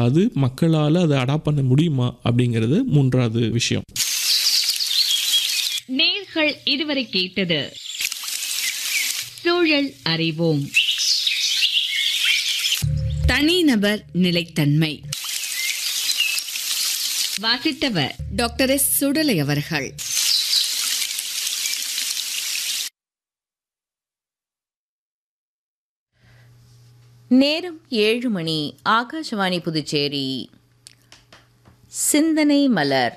அது மக்களால் அதை அடாப்ட் பண்ண முடியுமா அப்படிங்கிறது மூன்றாவது விஷயம் நேர்கள் இதுவரை கேட்டது சூழல் அறிவோம் தனிநபர் நிலைத்தன்மை வாசித்தவர் டாக்டர் எஸ் சுடலை அவர்கள் நேரம் ஏழு மணி ஆகாஷவாணி புதுச்சேரி சிந்தனை மலர்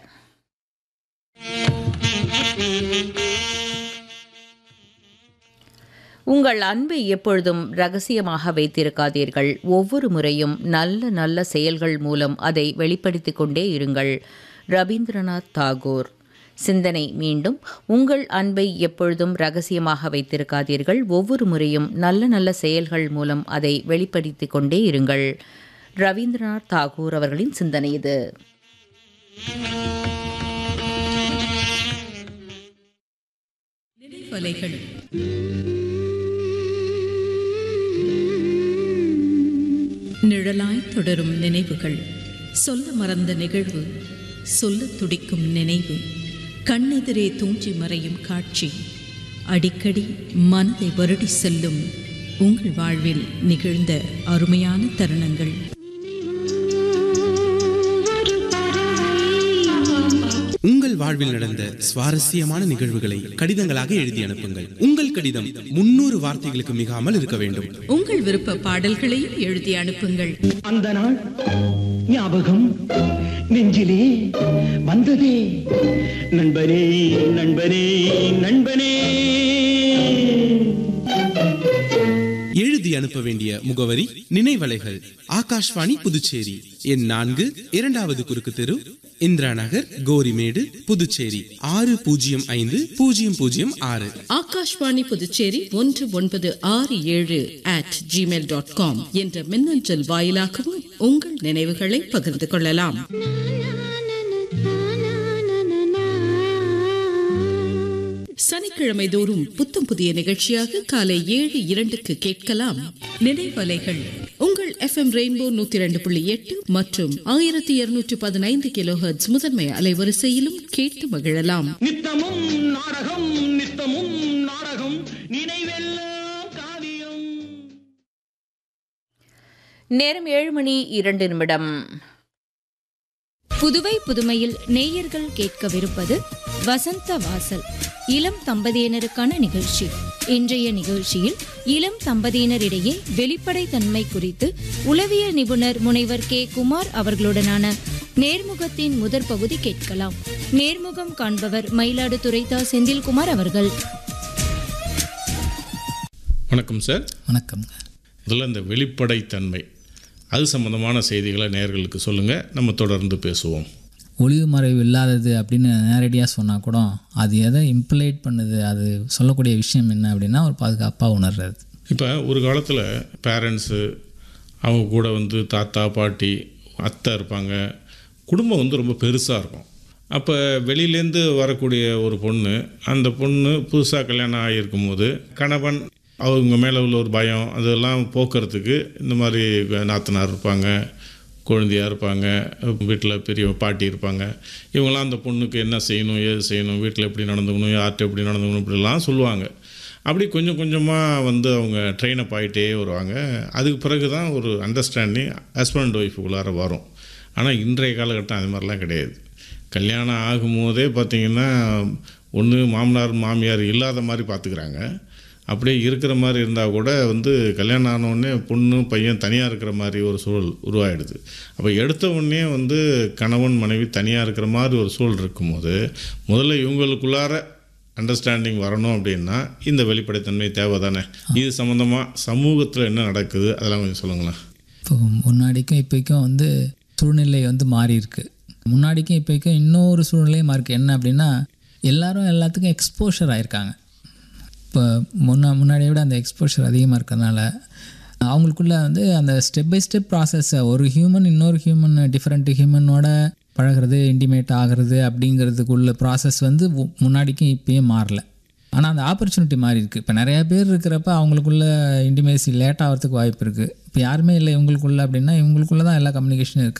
உங்கள் அன்பை எப்பொழுதும் ரகசியமாக வைத்திருக்காதீர்கள் ஒவ்வொரு முறையும் நல்ல நல்ல செயல்கள் மூலம் அதை வெளிப்படுத்திக் கொண்டே இருங்கள் ரவீந்திரநாத் தாகூர் சிந்தனை மீண்டும் உங்கள் அன்பை எப்பொழுதும் ரகசியமாக வைத்திருக்காதீர்கள் ஒவ்வொரு முறையும் நல்ல நல்ல செயல்கள் மூலம் அதை வெளிப்படுத்திக் கொண்டே இருங்கள் ரவீந்திரநாத் தாகூர் அவர்களின் சிந்தனை இது நினைவலைகள் நிழலாய் தொடரும் நினைவுகள் சொல்ல மறந்த நிகழ்வு சொல்ல துடிக்கும் நினைவு கண்ணெதிரே தூஞ்சி மறையும் காட்சி அடிக்கடி மனதை வருடி செல்லும் உங்கள் வாழ்வில் நிகழ்ந்த அருமையான தருணங்கள் உங்கள் வாழ்வில் நடந்த சுவாரஸ்யமான நிகழ்வுகளை கடிதங்களாக எழுதி அனுப்புங்கள் உங்கள் கடிதம் முன்னூறு வார்த்தைகளுக்கு மிகாமல் இருக்க வேண்டும் உங்கள் விருப்ப பாடல்களையும் எழுதி அனுப்புங்கள் அந்த நாள் ஞாபகம் நெஞ்சிலே வந்ததே நண்பனே நண்பனே நண்பனே எழுதி அனுப்ப வேண்டிய முகவரி நினைவலைகள் ஆகாஷ்வாணி புதுச்சேரி எண் நான்கு இரண்டாவது குறுக்கு தெரு இந்திரா நகர் கோரிமேடு புதுச்சேரி ஆறு பூஜ்ஜியம் ஐந்து பூஜ்ஜியம் பூஜ்ஜியம் ஆறு ஆகாஷ்வாணி புதுச்சேரி ஒன்று ஒன்பது ஆறு ஏழு அட் ஜிமெயில் டாட் காம் என்ற மின்னஞ்சல் வாயிலாகவும் உங்கள் நினைவுகளை பகிர்ந்து கொள்ளலாம் சனிக்கிழமை தோறும் புத்தம் புதிய நிகழ்ச்சியாக காலை ஏழு இரண்டுக்கு கேட்கலாம் நினைவலைகள் உங்கள் எஃப்எம் ரெயின்போ நூத்தி இரண்டு புள்ளி எட்டு மற்றும் ஆயிரத்தி இருநூற்றி பதினைந்து கிலோஹெர்ட்ஸ் முதன்மை அலைவரிசையிலும் கேட்டு மகிழலாம் நித்தமும் நாடகம் நித்தமும் நாடகம் நினைவெல்லாம் காவியம் நேரம் ஏழு மணி இரண்டு நிமிடம் புதுவை புதுமையில் நேயர்கள் கேட்கவிருப்பது வசந்த வாசல் இளம் தம்பதியினருக்கான நிகழ்ச்சி இன்றைய நிகழ்ச்சியில் இளம் தம்பதியினரிடையே வெளிப்படைத்தன்மை குறித்து உளவியல் நிபுணர் முனைவர் கே குமார் அவர்களுடனான நேர்முகத்தின் முதற் பகுதி கேட்கலாம் நேர்முகம் காண்பவர் மயிலாடுதுறை தா செந்தில்குமார் அவர்கள் வணக்கம் சார் வணக்கம் முதல்ல இந்த வெளிப்படைத்தன்மை அது சம்பந்தமான செய்திகளை நேயர்களுக்கு சொல்லுங்கள் நம்ம தொடர்ந்து பேசுவோம் ஒளிவு மறைவு இல்லாதது அப்படின்னு நேரடியாக சொன்னால் கூட அது எதை இம்ப்ளைட் பண்ணுது அது சொல்லக்கூடிய விஷயம் என்ன அப்படின்னா ஒரு பாதுகாப்பாக உணர்றது இப்போ ஒரு காலத்தில் பேரண்ட்ஸு அவங்க கூட வந்து தாத்தா பாட்டி அத்தை இருப்பாங்க குடும்பம் வந்து ரொம்ப பெருசாக இருக்கும் அப்போ வெளியிலேருந்து வரக்கூடிய ஒரு பொண்ணு அந்த பொண்ணு புதுசாக கல்யாணம் ஆகியிருக்கும் போது கணவன் அவங்க மேலே உள்ள ஒரு பயம் அதெல்லாம் போக்குறதுக்கு இந்த மாதிரி நாத்தனார் இருப்பாங்க குழந்தையாக இருப்பாங்க வீட்டில் பெரிய பாட்டி இருப்பாங்க இவங்களாம் அந்த பொண்ணுக்கு என்ன செய்யணும் ஏது செய்யணும் வீட்டில் எப்படி நடந்துக்கணும் யார்கிட்ட எப்படி நடந்துக்கணும் இப்படிலாம் சொல்லுவாங்க அப்படி கொஞ்சம் கொஞ்சமாக வந்து அவங்க ட்ரெயின் அப் ஆகிட்டே வருவாங்க அதுக்கு பிறகு தான் ஒரு அண்டர்ஸ்டாண்டிங் ஹஸ்பண்ட் ஒய்ஃபுக்குள்ளார வரும் ஆனால் இன்றைய காலகட்டம் அது மாதிரிலாம் கிடையாது கல்யாணம் ஆகும்போதே பார்த்திங்கன்னா ஒன்று மாமனார் மாமியார் இல்லாத மாதிரி பார்த்துக்கிறாங்க அப்படியே இருக்கிற மாதிரி இருந்தால் கூட வந்து கல்யாணம் ஆனவுடனே பொண்ணு பையன் தனியாக இருக்கிற மாதிரி ஒரு சூழல் உருவாயிடுது அப்போ எடுத்த உடனே வந்து கணவன் மனைவி தனியாக இருக்கிற மாதிரி ஒரு சூழல் இருக்கும்போது முதல்ல இவங்களுக்குள்ளார அண்டர்ஸ்டாண்டிங் வரணும் அப்படின்னா இந்த வெளிப்படைத்தன்மை தேவை தானே இது சம்மந்தமாக சமூகத்தில் என்ன நடக்குது அதெல்லாம் கொஞ்சம் சொல்லுங்களேன் இப்போ முன்னாடிக்கும் இப்போக்கும் வந்து சூழ்நிலை வந்து மாறி இருக்கு முன்னாடிக்கும் இப்போக்கும் இன்னொரு சூழ்நிலையும் மாறி இருக்கு என்ன அப்படின்னா எல்லாரும் எல்லாத்துக்கும் எக்ஸ்போஷர் ஆயிருக்காங்க இப்போ முன்னா முன்னாடியை விட அந்த எக்ஸ்போஷர் அதிகமாக இருக்கிறதுனால அவங்களுக்குள்ள வந்து அந்த ஸ்டெப் பை ஸ்டெப் ப்ராசஸை ஒரு ஹியூமன் இன்னொரு ஹியூமன் டிஃப்ரெண்ட் ஹியூமனோட பழகிறது இன்டிமேட் ஆகிறது அப்படிங்கிறதுக்குள்ள ப்ராசஸ் வந்து உ- முன்னாடிக்கும் இப்பயும் மாறல ஆனால் அந்த ஆப்பர்ச்சுனிட்டி மாறி இருக்குது இப்போ நிறையா பேர் இருக்கிறப்ப அவங்களுக்குள்ள இன்டிமேசி லேட் ஆகிறதுக்கு வாய்ப்பு இருக்குது இப்போ யாருமே இல்லை இவங்களுக்குள்ள அப்படின்னா இவங்களுக்குள்ள தான் எல்லா கம்யூனிகேஷனும் இருக்குது